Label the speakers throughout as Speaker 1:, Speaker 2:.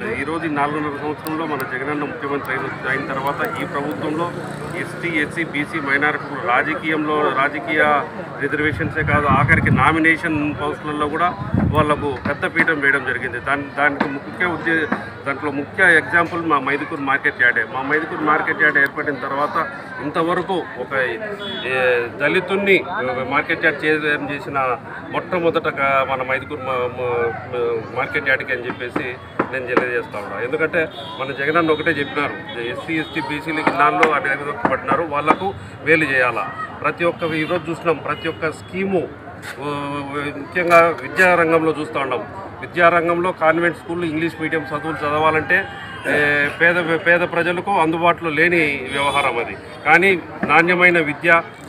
Speaker 1: ఈరోజు ఈ నాలుగున్నర సంవత్సరంలో మన జగనన్న ముఖ్యమంత్రి అయిన అయిన తర్వాత ఈ ప్రభుత్వంలో ఎస్టీ ఎస్సీ బీసీ మైనారిటీలు రాజకీయంలో రాజకీయ రిజర్వేషన్సే కాదు ఆఖరికి నామినేషన్ పోస్టులలో కూడా వాళ్ళకు పెద్ద పీఠం వేయడం జరిగింది దాని దానికి ముఖ్య ఉద్దే దాంట్లో ముఖ్య ఎగ్జాంపుల్ మా మైదుకూరు మార్కెట్ యార్డే మా మైదుకూరు మార్కెట్ యార్డ్ ఏర్పడిన తర్వాత ఇంతవరకు ఒక ఏ, దళితుణ్ణి మార్కెట్ యార్డ్ చేయడం చేసిన మొట్టమొదట గా- మన మైదుకూరు మా- మా- మా- మార్కెట్ యార్డ్కి అని చెప్పేసి నేను తెలియజేస్తా ఉన్నా ఎందుకంటే మన జగనన్న ఒకటే చెప్పినారు ఎస్సీ ఎస్టీ బీసీలకి నాళ్ళు అనేది పడినారు వాళ్లకు వేలు చేయాలా ప్రతి ఒక్క ఈరోజు చూసినాం ప్రతి ఒక్క స్కీము ఓ, ముఖ్యంగా విద్యా రంగంలో చూస్తూ ఉన్నాం విద్యారంగంలో కాన్వెంట్ స్కూల్ ఇంగ్లీష్ మీడియం చదువులు చదవాలంటే ఏ, పేద పేద ప్రజలకు అందుబాటులో లేని వ్యవహారం అది కానీ నాణ్యమైన విద్య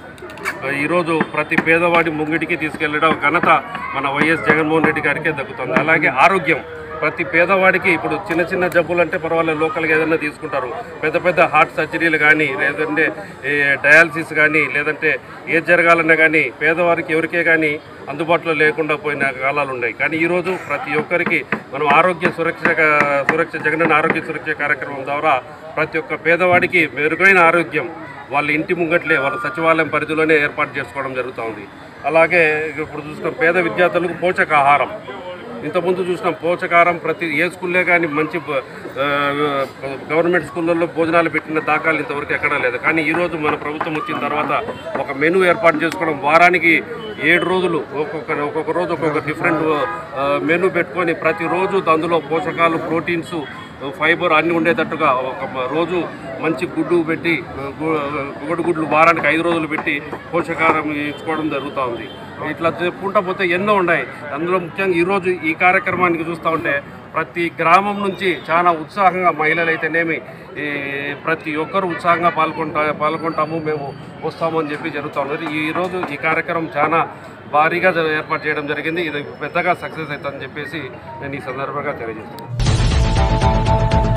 Speaker 1: ఈరోజు ప్రతి పేదవాడి ముంగిటికి తీసుకెళ్లడం ఘనత మన వైఎస్ జగన్మోహన్ రెడ్డి గారికే దక్కుతుంది అలాగే ఆరోగ్యం ప్రతి పేదవాడికి ఇప్పుడు చిన్న చిన్న జబ్బులు అంటే పర్వాలేదు లోకల్గా ఏదైనా తీసుకుంటారు పెద్ద పెద్ద హార్ట్ సర్జరీలు కానీ లేదంటే ఏ, డయాలసిస్ కానీ లేదంటే ఏది జరగాలన్నా కానీ పేదవారికి ఎవరికే కానీ అందుబాటులో లేకుండా పోయిన కాలాలు ఉన్నాయి కానీ ఈరోజు ప్రతి ఒక్కరికి మనం ఆరోగ్య సురక్ష సురక్ష జగనన్న ఆరోగ్య సురక్ష కార్యక్రమం ద్వారా ప్రతి ఒక్క పేదవాడికి మెరుగైన ఆరోగ్యం వాళ్ళ ఇంటి ముంగట్లే వాళ్ళ సచివాలయం పరిధిలోనే ఏర్పాటు చేసుకోవడం జరుగుతూ ఉంది అలాగే ఇప్పుడు చూసుకున్న పేద విద్యార్థులకు పోషకాహారం ఇంతకుముందు చూసినాం పోషకాహారం ప్రతి ఏ స్కూల్లే కానీ మంచి ప- ఆ, గవర్నమెంట్ స్కూళ్ళల్లో భోజనాలు పెట్టిన దాఖలు ఇంతవరకు ఎక్కడా లేదు కానీ ఈరోజు మన ప్రభుత్వం వచ్చిన తర్వాత ఒక మెనూ ఏర్పాటు చేసుకోవడం వారానికి ఏడు రోజులు ఒక్కొక్క ఒక్కొక్క రోజు ఒక్కొక్క డిఫరెంట్ మెనూ పెట్టుకొని ప్రతిరోజు అందులో పోషకాలు ప్రోటీన్స్ ఫైబర్ అన్నీ ఉండేటట్టుగా ఒక మ- రోజు మంచి గుడ్డు పెట్టి గు- కోడిగుడ్లు వారానికి ఐదు రోజులు పెట్టి పోషకాహారం ఇచ్చుకోవడం జరుగుతూ ఉంది ఇట్లా చెప్పుకుంటా పోతే ఎన్నో ఉన్నాయి అందులో ముఖ్యంగా ఈరోజు ఈ కార్యక్రమానికి చూస్తూ ఉంటే ప్రతి గ్రామం నుంచి చాలా ఉత్సాహంగా మహిళలు అయితేనేమి ఈ ప్రతి ఒక్కరు ఉత్సాహంగా పాల్గొంటా పాల్గొంటాము మేము వస్తాము అని చెప్పి జరుగుతూ ఉన్నది ఈరోజు ఈ కార్యక్రమం చాలా భారీగా జ- ఏర్పాటు చేయడం జరిగింది ఇది పెద్దగా సక్సెస్ అవుతుందని చెప్పేసి నేను ఈ సందర్భంగా తెలియజేస్తున్నాను